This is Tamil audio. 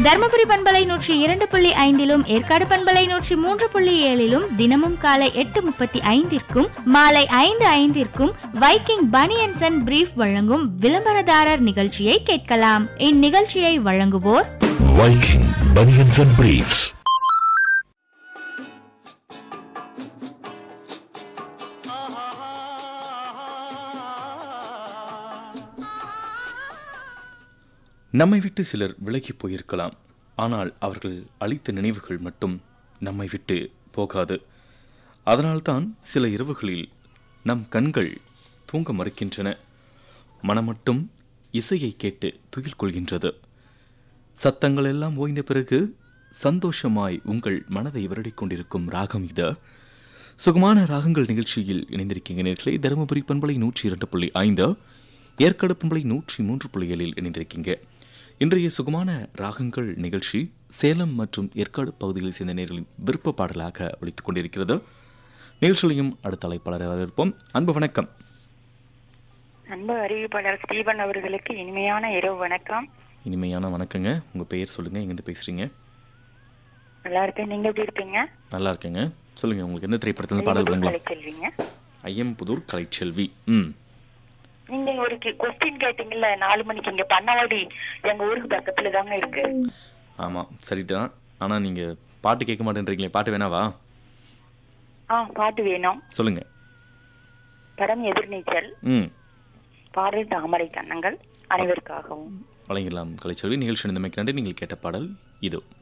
தருமபுரி பண்பலை நூற்றி இரண்டு புள்ளி ஐந்திலும் ஏற்காடு பண்பலை நூற்றி மூன்று புள்ளி ஏழிலும் தினமும் காலை எட்டு முப்பத்தி ஐந்திற்கும் மாலை ஐந்து ஐந்திற்கும் வைக்கிங் பனியன்சன் அண்ட் பிரீஃப் வழங்கும் விளம்பரதாரர் நிகழ்ச்சியை கேட்கலாம் இந்நிகழ்ச்சியை வழங்குவோர் Viking Bunions and Briefs. நம்மை விட்டு சிலர் விலகி போயிருக்கலாம் ஆனால் அவர்கள் அளித்த நினைவுகள் மட்டும் நம்மை விட்டு போகாது அதனால்தான் சில இரவுகளில் நம் கண்கள் தூங்க மறுக்கின்றன மனம் மட்டும் இசையை கேட்டு துயில் கொள்கின்றது சத்தங்கள் எல்லாம் ஓய்ந்த பிறகு சந்தோஷமாய் உங்கள் மனதை வருடிக் கொண்டிருக்கும் ராகம் இது சுகமான ராகங்கள் நிகழ்ச்சியில் இணைந்திருக்கீங்க நேர்களை தருமபுரி பண்பலை நூற்றி இரண்டு புள்ளி ஐந்து ஏற்காடு பண்பலை நூற்றி மூன்று புள்ளி ஏழில் இணைந்திருக்கீங்க இன்றைய சுகமான ராகங்கள் நிகழ்ச்சி சேலம் மற்றும் ஏற்காடு பகுதிகளில் சேர்ந்த நேர்களின் விருப்ப பாடலாக ஒழித்துக் கொண்டிருக்கிறது நிகழ்ச்சியிலையும் அடுத்த அழைப்பாளரை வரவேற்போம் அன்பு வணக்கம் அன்பு அறிவிப்பாளர் ஸ்டீபன் அவர்களுக்கு இனிமையான இரவு வணக்கம் இனிமையான வணக்கங்க உங்க பெயர் சொல்லுங்க எங்கிருந்து பேசுறீங்க நல்லா இருக்கேன் நீங்க எப்படி இருக்கீங்க நல்லா இருக்கேங்க சொல்லுங்க உங்களுக்கு எந்த திரைப்படத்துல பாடல் வேணுங்களா செல்வீங்க ஐயம்புதூர் கலைச்செல்வி ம் நீங்க ஒரு கொஸ்டின் கேட்டீங்கல்ல நாலு மணிக்கு இங்க பண்ணவாடி எங்க ஊருக்கு பக்கத்துல தாங்க இருக்கு ஆமாம் சரிதான் ஆனால் நீங்கள் பாட்டு கேட்க மாட்டேன்றீங்களே பாட்டு வேணாவா ஆ பாட்டு வேணும் சொல்லுங்க படம் எதிர்நீச்சல் ம் பாடல் தாமரை கண்ணங்கள் அனைவருக்காகவும் வழங்கிடலாம் கலைச்செல்வி நிகழ்ச்சி நிலைமைக்கு நன்றி நீங்கள் கேட்ட பாடல் இதோ